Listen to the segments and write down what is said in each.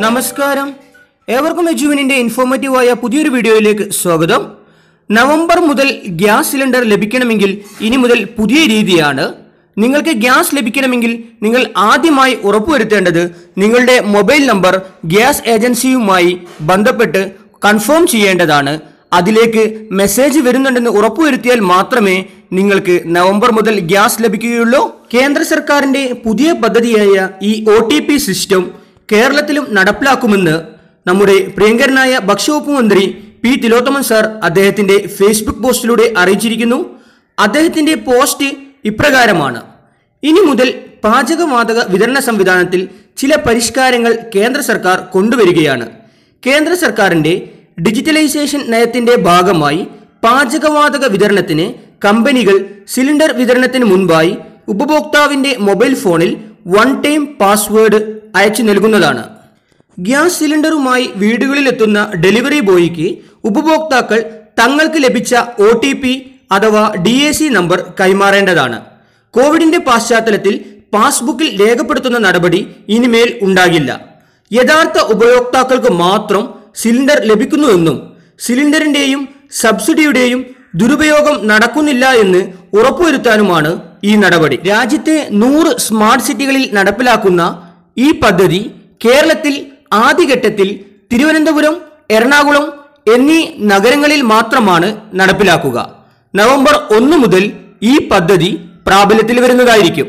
നമസ്കാരം ഏവർക്കും എജുവിനിന്റെ ഇൻഫോർമേറ്റീവായ പുതിയൊരു വീഡിയോയിലേക്ക് സ്വാഗതം നവംബർ മുതൽ ഗ്യാസ് സിലിണ്ടർ ലഭിക്കണമെങ്കിൽ ഇനി മുതൽ പുതിയ രീതിയാണ് നിങ്ങൾക്ക് ഗ്യാസ് ലഭിക്കണമെങ്കിൽ നിങ്ങൾ ആദ്യമായി ഉറപ്പുവരുത്തേണ്ടത് നിങ്ങളുടെ മൊബൈൽ നമ്പർ ഗ്യാസ് ഏജൻസിയുമായി ബന്ധപ്പെട്ട് കൺഫേം ചെയ്യേണ്ടതാണ് അതിലേക്ക് മെസ്സേജ് വരുന്നുണ്ടെന്ന് ഉറപ്പുവരുത്തിയാൽ മാത്രമേ നിങ്ങൾക്ക് നവംബർ മുതൽ ഗ്യാസ് ലഭിക്കുകയുള്ളൂ കേന്ദ്ര സർക്കാരിന്റെ പുതിയ പദ്ധതിയായ ഈ ഒ സിസ്റ്റം കേരളത്തിലും നടപ്പിലാക്കുമെന്ന് നമ്മുടെ പ്രിയങ്കരനായ ഭക്ഷ്യവകുപ്പ് മന്ത്രി പി തിലോത്തമൻ സാർ അദ്ദേഹത്തിന്റെ ഫേസ്ബുക്ക് പോസ്റ്റിലൂടെ അറിയിച്ചിരിക്കുന്നു അദ്ദേഹത്തിന്റെ പോസ്റ്റ് ഇപ്രകാരമാണ് ഇനി മുതൽ പാചകവാതക വിതരണ സംവിധാനത്തിൽ ചില പരിഷ്കാരങ്ങൾ കേന്ദ്ര സർക്കാർ കൊണ്ടുവരികയാണ് കേന്ദ്ര സർക്കാരിന്റെ ഡിജിറ്റലൈസേഷൻ നയത്തിന്റെ ഭാഗമായി പാചകവാതക വിതരണത്തിന് കമ്പനികൾ സിലിണ്ടർ വിതരണത്തിന് മുൻപായി ഉപഭോക്താവിന്റെ മൊബൈൽ ഫോണിൽ വൺ ടൈം പാസ്വേഡ് അയച്ചു നൽകുന്നതാണ് ഗ്യാസ് സിലിണ്ടറുമായി വീടുകളിലെത്തുന്ന ഡെലിവറി ബോയിക്ക് ഉപഭോക്താക്കൾ തങ്ങൾക്ക് ലഭിച്ച ഒ ടി പി അഥവാ ഡി എ സി നമ്പർ കൈമാറേണ്ടതാണ് കോവിഡിന്റെ പശ്ചാത്തലത്തിൽ പാസ്ബുക്കിൽ രേഖപ്പെടുത്തുന്ന നടപടി ഇനിമേൽ ഉണ്ടാകില്ല യഥാർത്ഥ ഉപയോക്താക്കൾക്ക് മാത്രം സിലിണ്ടർ ലഭിക്കുന്നുവെന്നും സിലിണ്ടറിന്റെയും സബ്സിഡിയുടെയും ദുരുപയോഗം നടക്കുന്നില്ല എന്ന് ഉറപ്പുവരുത്താനുമാണ് ഈ നടപടി രാജ്യത്തെ നൂറ് സ്മാർട്ട് സിറ്റികളിൽ നടപ്പിലാക്കുന്ന ഈ പദ്ധതി കേരളത്തിൽ ആദ്യഘട്ടത്തിൽ തിരുവനന്തപുരം എറണാകുളം എന്നീ നഗരങ്ങളിൽ മാത്രമാണ് നടപ്പിലാക്കുക നവംബർ ഒന്ന് മുതൽ ഈ പദ്ധതി പ്രാബല്യത്തിൽ വരുന്നതായിരിക്കും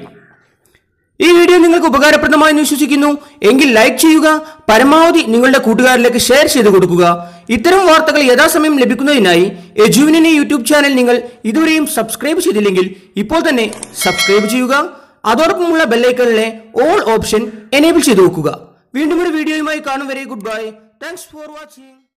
ഈ വീഡിയോ നിങ്ങൾക്ക് ഉപകാരപ്രദമായി എന്ന് വിശ്വസിക്കുന്നു എങ്കിൽ ലൈക്ക് ചെയ്യുക പരമാവധി നിങ്ങളുടെ കൂട്ടുകാരിലേക്ക് ഷെയർ ചെയ്ത് കൊടുക്കുക ഇത്തരം വാർത്തകൾ യഥാസമയം ലഭിക്കുന്നതിനായി എജുവിനെ യൂട്യൂബ് ചാനൽ നിങ്ങൾ ഇതുവരെയും സബ്സ്ക്രൈബ് ചെയ്തില്ലെങ്കിൽ ഇപ്പോൾ തന്നെ സബ്സ്ക്രൈബ് ചെയ്യുക അതോടൊപ്പമുള്ള ബെല്ലൈക്കണിലെ ഓൾ ഓപ്ഷൻ എനേബിൾ ചെയ്ത് നോക്കുക വീണ്ടും ഒരു വീഡിയോയുമായി കാണും വരെ good bye thanks for watching